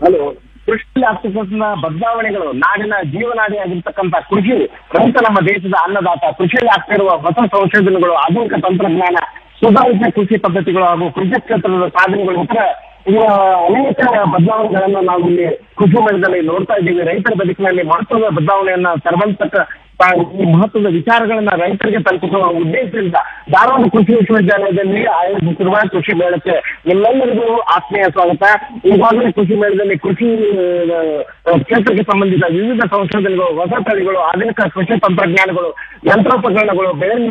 hello ಕೃಷಿಯಲ್ಲಿ ಆಗ್ತಕ್ಕಂಥ ಬದಲಾವಣೆಗಳು ನಾಡಿನ ಜೀವನಾಡಿ ಆಗಿರ್ತಕ್ಕಂಥ ಕೃಷಿ ರೈತ ನಮ್ಮ ದೇಶದ ಅನ್ನದಾತ ಕೃಷಿಯಲ್ಲಿ ಆಗ್ತಿರುವ ಹೊಸ ಸಂಶೋಧನೆಗಳು ಆಧುನಿಕ ತಂತ್ರಜ್ಞಾನ ಸುಧಾರಿತ ಕೃಷಿ ಪದ್ಧತಿಗಳು ಹಾಗೂ ಕೃಷಿ ಕ್ಷೇತ್ರದ ಸಾಧನೆಗಳು ಇತರ ಇವ ಅನೇಕ ಬದಲಾವಣೆಗಳನ್ನ ನಾವು ಇಲ್ಲಿ ಕೃಷಿ ಮೇಳದಲ್ಲಿ ನೋಡ್ತಾ ಇದ್ದೀವಿ ರೈತರ ಬದುಕಿನಲ್ಲಿ ಮಹತ್ವದ ಬದಲಾವಣೆಯನ್ನ ತರುವಂತಕ್ಕ ತಾ- ಈ ಮಹತ್ವದ ವಿಚಾರಗಳನ್ನ ರೈತರಿಗೆ ತಲುಪಿಸುವ ಉದ್ದೇಶದಿಂದ ಧಾರವಾಡ ಕೃಷಿ ವಿಶ್ವವಿದ್ಯಾಲಯದಲ್ಲಿ ಆಯೋಜಿಸಿರುವ ಕೃಷಿ ಮೇಳಕ್ಕೆ ನಿಮ್ಮೆಲ್ಲರಿಗೂ ಆತ್ಮೀಯ ಸ್ವಾಗತ ಈಗಾಗಲೇ ಕೃಷಿ ಮೇಳದಲ್ಲಿ ಕೃಷಿ ಆ, ಕ್ಷೇತ್ರಕ್ಕೆ ಸಂಬಂಧಿತ ವಿವಿಧ ಸಂಶೋಧನೆಗಳು ಹೊಸ ತಳಿಗಳು ಆಧುನಿಕ ಕೃಷಿ ತಂತ್ರಜ್ಞಾನಗಳು ಯಂತ್ರೋಪಕರಣಗಳು ಬೆಳೆ